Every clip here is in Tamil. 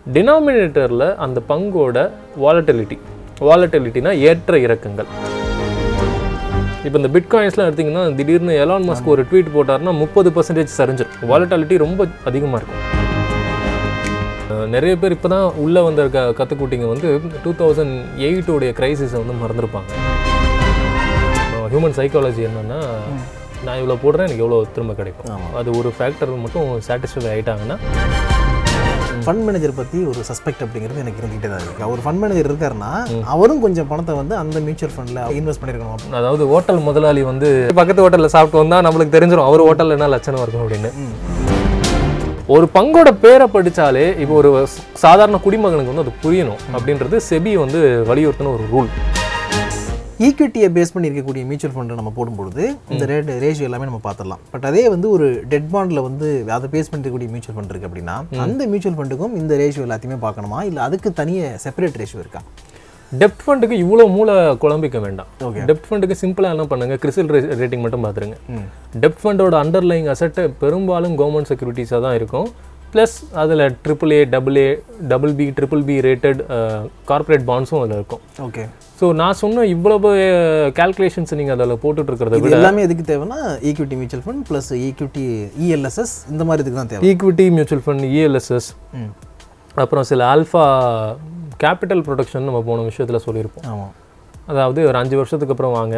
டினாமினேட்டரில் அந்த பங்கோட வாலட்டிலிட்டி வாலட்டிலிட்டினா ஏற்ற இறக்கங்கள் இப்போ இந்த பிட்காயின்ஸ்லாம் எடுத்தீங்கன்னா திடீர்னு எலான் மஸ்க் ஒரு ட்வீட் போட்டாருன்னா முப்பது பர்சன்டேஜ் சரிஞ்சிடும் வாலட்டாலிட்டி ரொம்ப அதிகமாக இருக்கும் அஹ் நிறைய பேர் இப்போ தான் உள்ளே வந்த க கற்றுக்குட்டிங்க வந்து டூ தௌசண்ட் எயிட்டோடைய கிரைசிஸை வந்து மறந்துருப்பாங்க ஹியூமன் சைக்காலஜி என்னன்னா நான் இவ்வளோ போடுறேன் எனக்கு எவ்வளோ திரும்ப கிடைக்கும் அது ஒரு ஃபேக்டர் மட்டும் சாட்டிஸ்ஃபை ஆயிட்டாங்கன்னா ஃபண்ட் மேனேஜர் பற்றி ஒரு சஸ்பெக்ட் அப்படிங்கிறது எனக்கு இருந்துகிட்டே தான் இருக்கு அவர் ஃபண்ட் மேனேஜர் இருக்காருன்னா அவரும் கொஞ்சம் பணத்தை வந்து அந்த மியூச்சுவல் ஃபண்டில் இன்வெஸ்ட் பண்ணியிருக்கணும் அதாவது ஹோட்டல் முதலாளி வந்து பக்கத்து ஹோட்டலில் சாப்பிட்டு வந்தா நம்மளுக்கு தெரிஞ்சிடும் அவர் ஹோட்டலில் என்ன லட்சணம் இருக்கும் அப்படின்னு ஒரு பங்கோட பேரை படிச்சாலே இப்போ ஒரு சாதாரண குடிமகனுக்கு வந்து அது புரியணும் அப்படின்றது செபி வந்து வலியுறுத்தின ஒரு ரூல் ஈக்விட்டியை பேஸ் பண்ணி இருக்கக்கூடிய மியூச்சுவல் ஃபண்டை நம்ம போடும்பொழுது இந்த ரேட் ரேஷியோ எல்லாமே நம்ம பார்த்துடலாம் பட் அதே வந்து ஒரு டெட் பாண்டில் வந்து அதை பேஸ் பண்ணிருக்கக்கூடிய மியூச்சுவல் ஃபண்ட் இருக்குது அப்படின்னா அந்த மியூச்சுவல் ஃபண்டுக்கும் இந்த ரேஷியோ எல்லாத்தையுமே பார்க்கணுமா இல்லை அதுக்கு தனியாக செப்பரேட் ரேஷியோ இருக்கா டெப்ட் ஃபண்டுக்கு இவ்வளோ மூளை குழம்பிக்க வேண்டாம் டெப்ட் ஃபண்டுக்கு சிம்பிளாக என்ன பண்ணுங்க கிறிசல் ரேட்டிங் மட்டும் பார்த்துருங்க டெப்ட் ஃபண்டோட அண்டர்லைங் அசட்டு பெரும்பாலும் கவர்மெண்ட் செக்யூரிட்டிஸாக தான் இருக்கும் ப்ளஸ் அதில் triple A double A double B triple B rated corporate பாண்ட்ஸும் அதில் இருக்கும் ஓகே ஸோ நான் சொன்ன இவ்வளவு கால்குலேஷன்ஸ் நீங்கள் அதில் போட்டுட்டு இருக்கிறத இது எல்லாமே எதுக்கு தேவைன்னா equity mutual fund plus equity ELSS இந்த மாதிரி இதுக்கு தான் தேவை ஈக்விட்டி மியூச்சுவல் ஃபண்ட் இஎல்எஸ்எஸ் ம் அப்புறம் சில ஆல்ஃபா கேபிட்டல் ப்ரொடக்ஷன் நம்ம போன விஷயத்தில் சொல்லியிருப்போம் ஆமாம் அதாவது ஒரு அஞ்சு வருஷத்துக்கு அப்புறம் வாங்க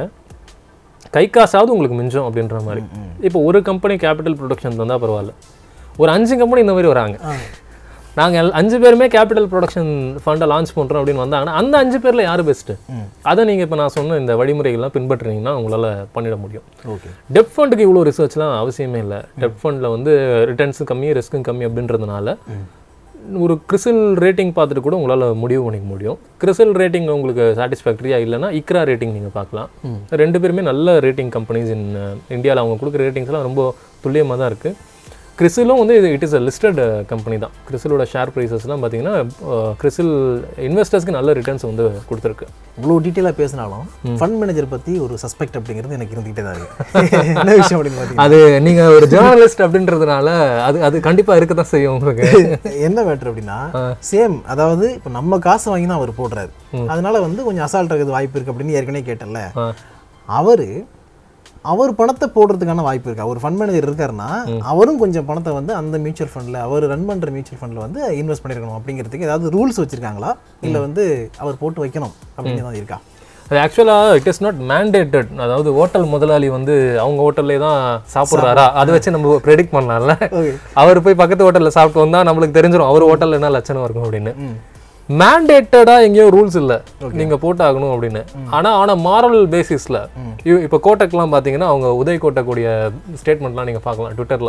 கை காசாவது உங்களுக்கு மிஞ்சம் அப்படின்ற மாதிரி இப்போ ஒரு கம்பெனி கேபிட்டல் ப்ரொடக்ஷன் தந்தால் பரவாயில்ல ஒரு அஞ்சு கம்பெனி இந்த மாதிரி வராங்க நாங்கள் அஞ்சு பேருமே கேபிட்டல் ப்ரொடக்ஷன் ஃபண்டை லான்ச் பண்ணுறோம் அப்படின்னு வந்தாங்கன்னா அந்த அஞ்சு பேரில் யார் பெஸ்ட்டு அதை நீங்கள் இப்போ நான் சொன்ன இந்த வழிமுறைகள்லாம் பின்பற்றுனீங்கன்னா உங்களால் பண்ணிட முடியும் ஓகே டெப் ஃபண்டுக்கு இவ்வளோ ரிசர்ச்லாம் அவசியமே இல்லை டெப் ஃபண்டில் வந்து ரிட்டர்ன்ஸும் கம்மி ரிஸ்க்கும் கம்மி அப்படின்றதுனால ஒரு கிறிசல் ரேட்டிங் பார்த்துட்டு கூட உங்களால் முடிவு பண்ணிக்க முடியும் கிறிசல் ரேட்டிங் உங்களுக்கு சாட்டிஸ்ஃபேக்டரியாக இல்லைன்னா இக்ரா ரேட்டிங் நீங்கள் பார்க்கலாம் ரெண்டு பேருமே நல்ல ரேட்டிங் கம்பெனிஸ் இன் இந்தியாவில் அவங்க கொடுக்குற ரேட்டிங்ஸ்லாம் ரொம்ப துல்லியமாக தான் இருக்குது கிறிசிலும் வந்து இது it is a listed company தான் கிறிசிலோட ஷேர் ப்ரைஸஸ்லாம் பார்த்தீங்கன்னா கிறிசில் இன்வெஸ்டர்ஸ்க்கு நல்ல ரிட்டர்ன்ஸ் வந்து கொடுத்துருக்கு இவ்வளோ டீட்டெயிலாக பேசினாலும் ஃபண்ட் மேனேஜர் பற்றி ஒரு சஸ்பெக்ட் அப்படிங்கிறது எனக்கு இருந்துகிட்டே தான் இருக்கு என்ன விஷயம் அப்படின்னு பார்த்தீங்கன்னா அது நீங்கள் ஒரு ஜேர்னலிஸ்ட் அப்படின்றதுனால அது அது கண்டிப்பாக இருக்க தான் செய்யும் உங்களுக்கு என்ன மேட்ரு அப்படின்னா சேம் அதாவது இப்போ நம்ம காசு வாங்கி தான் அவர் போடுறாரு அதனால வந்து கொஞ்சம் அசால்ட் இருக்கிறது வாய்ப்பு இருக்கு அப்படின்னு ஏற்கனவே கேட்டல ஆ. அவரு அவர் பணத்தை போடுறதுக்கான வாய்ப்பு இருக்கு அவர் ஃபண்ட் மேனேஜர் இருக்காருன்னா அவரும் கொஞ்சம் பணத்தை வந்து அந்த மியூச்சுவல் ஃபண்டில் அவர் ரன் பண்ற மியூச்சுவல் ஃபண்டில் வந்து இன்வெஸ்ட் பண்ணிருக்கணும் அப்படிங்கிறதுக்கு ஏதாவது ரூல்ஸ் வச்சிருக்காங்களா இல்லை வந்து அவர் போட்டு வைக்கணும் அப்படின்னு தான் இருக்கா அது ஆக்சுவலாக இட் இஸ் நாட் மேண்டேட்டட் அதாவது ஹோட்டல் முதலாளி வந்து அவங்க ஹோட்டல்லே தான் சாப்பிட்றாரா அதை வச்சு நம்ம ப்ரெடிக்ட் பண்ணலாம்ல அவர் போய் பக்கத்து ஹோட்டலில் சாப்பிட்டு வந்தா நம்மளுக்கு தெரிஞ்சிடும் அவர் ஹோட்டலில் என்ன லட்சணம் இருக்கும் அப்படின்னு மேண்டேட்டடா எங்கேயோ ரூல்ஸ் இல்ல நீங்க போட்டாகணும் அப்படின்னு ஆனா ஆனா மாரல் பேசிஸ்ல இப்போ கோட்டக்லாம் பாத்தீங்கன்னா அவங்க உதய் கோட்டக்கூடிய ஸ்டேட்மெண்ட்லாம் நீங்க பார்க்கலாம் ட்விட்டர்ல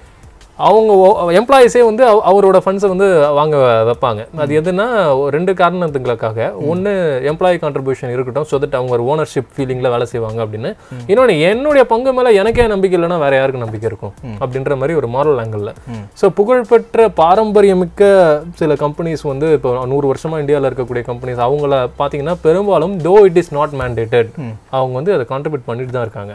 அவங்க எம்ப்ளாயிஸே வந்து அவ- அவரோட ஃபண்ட்ஸை வந்து வாங்க வைப்பாங்க அது எதுனா ஒரு ரெண்டு காரணத்துங்களுக்காக ஒன்று எம்ப்ளாயி கான்ட்ரிபியூஷன் இருக்கட்டும் ஸோ தட் அவங்க ஒரு ஓனர்ஷிப் ஃபீலிங்கில் வேலை செய்வாங்க அப்படின்னு இன்னொன்று என்னுடைய பங்கு மேலே எனக்கே நம்பிக்கை இல்லைன்னா வேற யாருக்கு நம்பிக்கை இருக்கும் அப்படின்ற மாதிரி ஒரு மாரல் ஆங்கிளில் ஸோ புகழ்பெற்ற பாரம்பரியமிக்க சில கம்பெனிஸ் வந்து இப்போ நூறு வருஷமா இந்தியாவில் இருக்கக்கூடிய கம்பெனிஸ் அவங்கள பார்த்தீங்கன்னா பெரும்பாலும் though it is not mandated அவங்க வந்து அதை கான்ட்ரிபியூட் பண்ணிட்டு தான் இருக்காங்க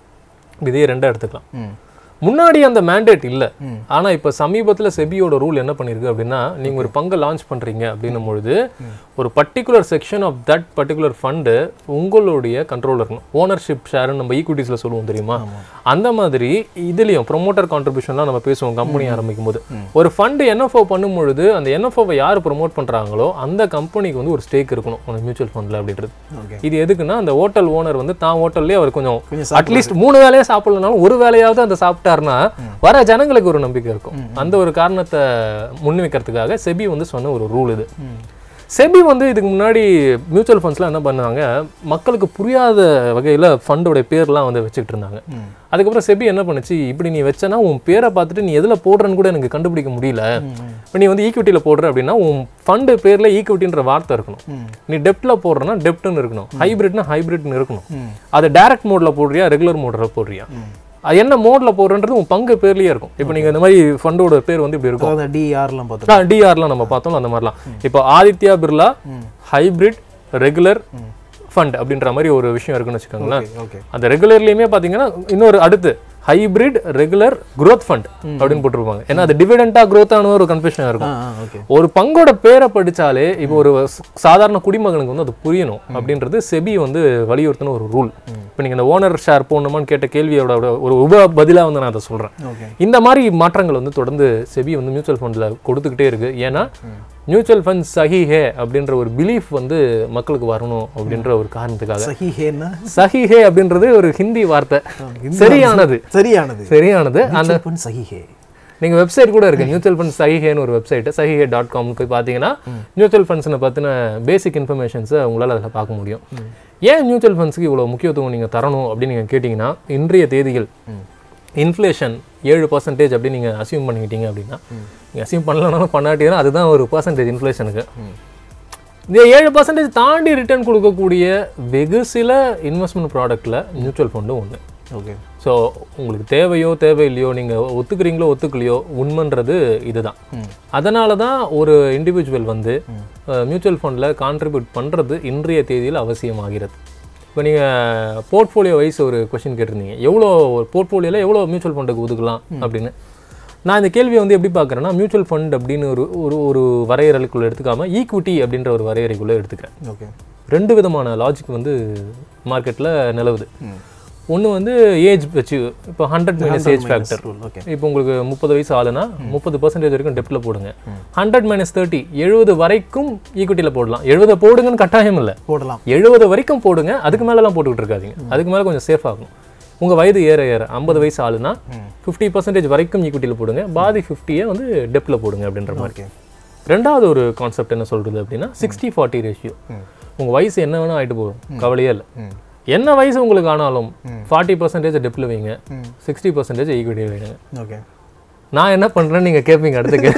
இதே ரெண்டா எடுத்துக்கலாம் ம் முன்னாடி அந்த மேண்டேட் இல்ல ஆனா இப்ப சமீபத்துல செபியோட ரூல் என்ன பண்ணிருக்கு அப்படின்னா நீங்க ஒரு பங்கை லான்ச் பண்றீங்க அப்படின்னும் பொழுது ஒரு particular section of that particular fund உங்களுடைய கண்ட்ரோல் இருக்கணும் ஓனர்ஷிப் ஷேர்னு நம்ம ஈக்விட்டிஸ்ல சொல்லுவோம் தெரியுமா அந்த மாதிரி இதுலயும் ப்ரொமோட்டர் கான்ட்ரிபியூஷன்லாம் நம்ம பேசுவோம் கம்பெனி ஆரம்பிக்கும் போது ஒரு ஃபண்டு என்எஃப்ஓ பண்ணும் பொழுது அந்த என்எஃப்ஓவை யார் ப்ரொமோட் பண்றாங்களோ அந்த கம்பெனிக்கு வந்து ஒரு ஸ்டேக் இருக்கணும் ஒரு மியூச்சுவல் ஃபண்ட்ல அப்படின்றது ஓகே இது எதுக்குன்னா அந்த ஹோட்டல் ஓனர் வந்து தான் ஹோட்டல்லே அவர் கொஞ்சம் கொஞ்சம் அட்லீஸ்ட் மூணு வேலையா சாப்பிடலனாலும் ஒரு வேலையாவது அந்த சாப்பிட்டாருன்னா வர ஜனங்களுக்கு ஒரு நம்பிக்கை இருக்கும் அந்த ஒரு காரணத்தை முன்வைக்கிறதுக்காக செபி வந்து சொன்ன ஒரு ரூல் இது செபி வந்து இதுக்கு முன்னாடி மியூச்சுவல் ஃபண்ட்ஸ்லாம் என்ன பண்ணாங்க மக்களுக்கு புரியாத வகையில் ஃபண்டோட பேர்லாம் வந்து வச்சுக்கிட்டு இருந்தாங்க அதுக்கப்புறம் செபி என்ன பண்ணுச்சு இப்படி நீ வச்சனா உன் பேரை பார்த்துட்டு நீ எதில் போடுறன்னு கூட எனக்கு கண்டுபிடிக்க முடியல இப்போ நீ வந்து ஈக்விட்டியில் போடுற அப்படின்னா உன் ஃபண்டு பேரில் ஈக்விட்டின்ற வார்த்தை இருக்கணும் நீ டெப்டில் போடுறனா டெப்ட்னு இருக்கணும் ஹைபிரிட்னா ஹைபிரிட்னு இருக்கணும் அதை டைரக்ட் மோடில் போடுறியா ரெகுலர் மோடில் போடுறியா அது என்ன மோட்ல போடுறன்றது உன் பங்கு பேர்லயே இருக்கும் இப்போ நீங்க இந்த மாதிரி ஃபண்டோட பேர் வந்து இப்படி இருக்கும் அதாவது டிஆர்லாம் பார்த்துருக்கோம் டிஆர்லாம் நம்ம பார்த்தோம் அந்த மாதிரிலாம் இப்போ Aditya Birla hybrid regular fund அப்படின்ற மாதிரி ஒரு விஷயம் இருக்குன்னு வச்சுக்கோங்களேன் ஓகே அந்த ரெகுலர்லயுமே பாத்தீங்கன்னா இன்னொரு அடுத்து ஹைபிரிட் ரெகுலர் growth ஃபண்ட் அப்படின்னு போட்டிருப்பாங்க ஏன்னா அது டிவிடெண்டா growth ஆன ஒரு கன்ஃபியூஷன் இருக்கும் ஆ ஓகே ஒரு பங்கோட பேரை படிச்சாலே இப்போ ஒரு ஸ்- சாதாரண குடிமகனுக்கு வந்து அது புரியணும் அப்படின்றது செபி வந்து வலியுறுத்தின ஒரு ரூல் இப்போ நீங்கள் இந்த ஓனர் ஷேர் போடணுமான்னு கேட்ட கேள்வியோட ஒரு உப பதிலாக வந்து நான் அதை சொல்கிறேன் ஓகே இந்த மாதிரி மாற்றங்கள் வந்து தொடர்ந்து செபி வந்து மியூச்சுவல் ஃபண்டில் கொடுத்துக்கிட்டே இருக்கு ஏன்னா மியூச்சுவல் ஃபண்ட் சஹி ஹே அப்படின்ற ஒரு பிலீஃப் வந்து மக்களுக்கு வரணும் அப்படின்ற ஒரு காரணத்துக்காக சஹி ஹேன்னா சஹி ஹே அப்படின்றது ஒரு ஹிந்தி வார்த்தை சரியானது சரியானது சரியானது அந்த Mutual fund சஹி ஹே நீங்கள் வெப்சைட் கூட இருக்குது மியூச்சுவல் ஃபண்ட் சஹிஹேன்னு ஒரு வெப்சைட் சஹிஹே டாட் காம் போய் பார்த்தீங்கன்னா மியூச்சுவல் ஃபண்ட்ஸை பற்றின பேசிக் இன்ஃபர்மேஷன்ஸை உங்களால் அதில் பார்க்க முடியும் ஏன் மியூச்சுவல் ஃபண்ட்ஸ்க்கு இவ்வளோ முக்கியத்துவம் நீங்கள் தரணும் அப்படின்னு நீங்கள் கேட்டிங்கன்னா இன்றைய தேதிகள் இன்ஃப்ளேஷன் ஏழு பர்சன்டேஜ் அப்படின்னு நீங்கள் அசியூம் பண்ணிக்கிட்டீங்க அப்படின்னா நீங்கள் அசியூம் பண்ணலனாலும் பண்ணாட்டீங்கன்னா அதுதான் ஒரு பர்சன்டேஜ் இன்ஃப்ளேஷனுக்கு இந்த ஏழு பர்சன்டேஜ் தாண்டி ரிட்டர்ன் கொடுக்கக்கூடிய வெகு சில இன்வெஸ்ட்மெண்ட் ப்ராடக்ட்டில் மியூச்சுவல் ஃபண்டும் ஒன்று ஓகே ஸோ உங்களுக்கு தேவையோ தேவையில்லையோ நீங்கள் ஒத்துக்கிறீங்களோ ஒத்துக்கலையோ உண்மைன்றது இதுதான் அதனால தான் ஒரு இண்டிவிஜுவல் வந்து மியூச்சுவல் ஃபண்டில் கான்ட்ரிபியூட் பண்ணுறது இன்றைய தேதியில் அவசியமாகிறது இப்போ நீங்கள் போர்ட்ஃபோலியோ வைஸ் ஒரு கொஷின் கேட்டிருந்தீங்க எவ்வளோ ஒரு போர்ட்ஃபோலியோவில் எவ்வளோ மியூச்சுவல் ஃபண்டுக்கு ஒதுக்கலாம் அப்படின்னு நான் இந்த கேள்வியை வந்து எப்படி பார்க்குறேன்னா மியூச்சுவல் ஃபண்ட் அப்படின்னு ஒரு ஒரு ஒரு வரையறைக்குள்ளே எடுத்துக்காம ஈக்விட்டி அப்படின்ற ஒரு வரையறைக்குள்ளே எடுத்துக்கிறேன் ஓகே ரெண்டு விதமான லாஜிக் வந்து மார்க்கெட்டில் நிலவுது ஒன்று வந்து ஏஜ் வச்சு இப்போ hundred minus age factor okay இப்போ உங்களுக்கு முப்பது வயசு ஆளுனா முப்பது பர்சன்டேஜ் வரைக்கும் டெப்ட்டில் போடுங்க ஹண்ட்ரட் மைனஸ் தேர்ட்டி எழுபது வரைக்கும் ஈக்விட்டியில் போடலாம் எழுபதை போடுங்கன்னு கட்டாயம் இல்லை போடலாம் எழுபது வரைக்கும் போடுங்க அதுக்கு மேலெல்லாம் போட்டுக்கிட்டு இருக்காதீங்க அதுக்கு மேலே கொஞ்சம் சேஃப் ஆகும் உங்கள் வயது ஏற ஏற ஐம்பது வயசு ஆளுனா ஃபிஃப்டி பர்சன்டேஜ் வரைக்கும் ஈக்விட்டியில் போடுங்க பாதி ஃபிஃப்டியை வந்து டெப்ட்டில் போடுங்க அப்படின்ற மாதிரி ஓகே ரெண்டாவது ஒரு கான்செப்ட் என்ன சொல்றது அப்படின்னா சிக்ஸ்டி ஃபார்ட்டி ரேஷியோ உங்க வயசு என்ன வேணா ஆயிட்டு போகும் கவலையே இல்லை என்ன வயசு உங்களுக்கு ஆனாலும் ஃபார்ட்டி பர்சன்டேஜ் டெப்ல வைங்க சிக்ஸ்டி பர்சன்டேஜ் ஈக்விட்டி வைங்க ஓகே நான் என்ன பண்றேன்னு நீங்க கேட்பீங்க அடுத்துக்கு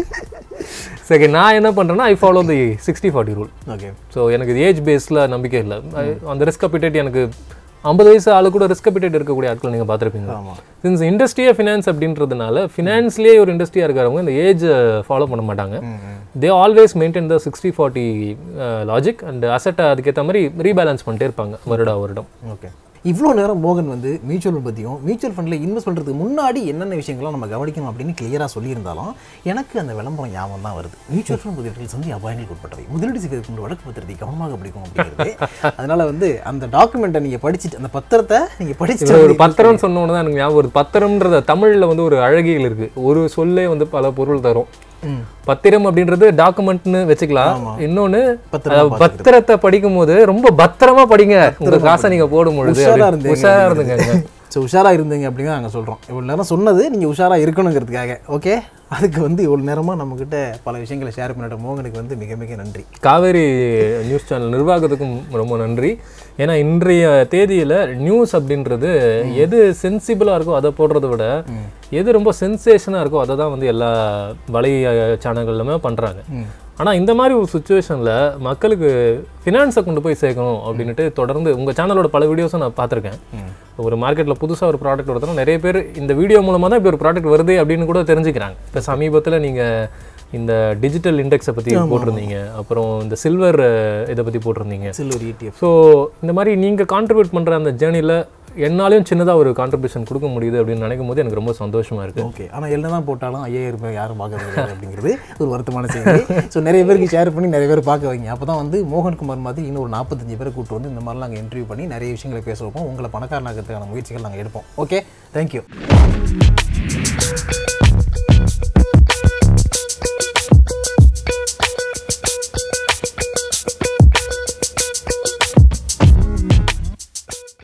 சரி நான் என்ன பண்றேன்னா I follow the sixty forty rule okay so எனக்கு இது ஏஜ் பேஸில் நம்பிக்கை இல்லை அந்த ரிஸ்க் அப்பிடேட் எனக்கு ஐம்பது வயசு ஆளு கூட ரிஸ்க் அப்பிடேட் இருக்கக்கூடிய ஆட்கள் நீங்கள் பார்த்துருப்பீங்க ஆமாம் சின்ஸ் இண்டஸ்ட்ரியே ஃபினான்ஸ் அப்படின்றதுனால ஃபினான்ஸ்லேயே ஒரு இண்டஸ்ட்ரியாக இருக்கிறவங்க இந்த ஏஜ் ஃபாலோ பண்ண மாட்டாங்க they always maintain the sixty forty logic and அசட்டை அதுக்கேற்ற மாதிரி ரீபேலன்ஸ் பண்ணிட்டே இருப்பாங்க வருடா வருடம் ஓகே இவ்வளோ நேரம் மோகன் வந்து மியூச்சுவல் ஃபண்ட் பற்றியும் மியூச்சுவல் ஃபண்டில் இன்வெஸ்ட் பண்ணுறதுக்கு முன்னாடி என்னென்ன விஷயங்கள்லாம் நம்ம கவனிக்கணும் அப்படின்னு கிளியராக சொல்லியிருந்தாலும் எனக்கு அந்த விளம்பரம் ஞாபகம் தான் வருது மியூச்சுவல் ஃபண்ட் முதலீடுகள் சந்தி அபாயங்களுக்கு உட்பட்டவை முதலீடு செய்வதற்கு முன்பு வழக்கு பத்திரத்தை கவனமாக படிக்கும் அப்படிங்கிறது அதனால வந்து அந்த டாக்குமெண்ட்டை நீங்கள் படிச்சுட்டு அந்த பத்திரத்தை நீங்கள் இதுல படிச்சுட்டு ஒரு பத்திரம்னு சொன்ன உடனே தான் எனக்கு ஞாபகம் வருது பத்திரம்ன்றத தமிழ்ல வந்து ஒரு அழகியல் இருக்கு ஒரு சொல்லே வந்து பல பொருள் தரும் ம். பத்திரம் அப்படின்றது டாக்குமெண்ட்னு வச்சுக்கலாம் இன்னொன்னு பத்திரமா அதாவது பத்திரத்தை படிக்கும் போது ரொம்ப பத்திரமா படிங்க உங்க காசை நீங்க போடும் பொழுது உஷாரா அப்படி இருந்தீங்க உஷாரா இருந்துங்க ஸோ உஷாராக இருந்தீங்க அப்படின்னு நாங்கள் சொல்கிறோம் இவ்வளோ நேரம் சொன்னது நீங்கள் உஷாராக இருக்கணுங்கிறதுக்காக ஓகே அதுக்கு வந்து இவ்வளோ நேரமாக நம்மக்கிட்ட பல விஷயங்களை ஷேர் பண்ணிட்ட மோகனுக்கு வந்து மிக மிக நன்றி காவேரி நியூஸ் சேனல் நிர்வாகத்துக்கும் ரொம்ப நன்றி ஏன்னா இன்றைய தேதியில நியூஸ் அப்படின்றது எது சென்சிபிளா இருக்கோ அதை போடுறதை விட எது ரொம்ப சென்சேஷனா இருக்கோ அதை தான் வந்து எல்லா வலை சேனல்களுமே பண்றாங்க ஆனா இந்த மாதிரி ஒரு சுச்சுவேஷன்ல மக்களுக்கு ஃபினான்ஸை கொண்டு போய் சேர்க்கணும் அப்படின்ட்டு தொடர்ந்து உங்க சேனலோட பல வீடியோஸும் நான் பார்த்திருக்கேன் ஒரு மார்க்கெட்ல புதுசா ஒரு ப்ராடக்ட் வருதுன்னா நிறைய பேர் இந்த வீடியோ மூலமா தான் இப்போ ஒரு ப்ராடக்ட் வருது அப்படின்னு கூட தெரிஞ்சுக்கிறாங்க இப்போ சமீபத்துல நீங்க இந்த டிஜிட்டல் இண்டெக்ஸை பத்தி போட்டிருந்தீங்க அப்புறம் இந்த சில்வர் இதை பத்தி போட்டிருந்தீங்க சில்வர் இடிஎஃப் ஸோ இந்த மாதிரி நீங்க கான்ட்ரிபியூட் பண்ற அந்த ஜேர்னியில் என்னாலையும் சின்னதா ஒரு கான்ட்ரிபியூஷன் கொடுக்க முடியுது அப்படின்னு நினைக்கும் போது எனக்கு ரொம்ப சந்தோஷமா இருக்கு ஓகே ஆனால் என்ன தான் போட்டாலும் ஐயாயிரம் ரூபாய் யாரும் பார்க்கறது கிடையாது அப்படிங்கிறது ஒரு வருத்தமான செய்தி ஸோ நிறைய பேருக்கு ஷேர் பண்ணி நிறைய பேர் பார்க்க வைங்க அப்போ தான் வந்து மோகன்குமார் மாதிரி இன்னும் ஒரு நாற்பத்தஞ்சு பேரை கூப்பிட்டு வந்து இந்த மாதிரிலாம் நாங்கள் இன்டர்வியூ பண்ணி நிறைய விஷயங்களை பேச வைப்போம் உங்களை பணக்காரனாக்கிறதுக்கான முயற்சிகள் நாங்கள் எடுப்போம் ஓகே தேங்க்யூ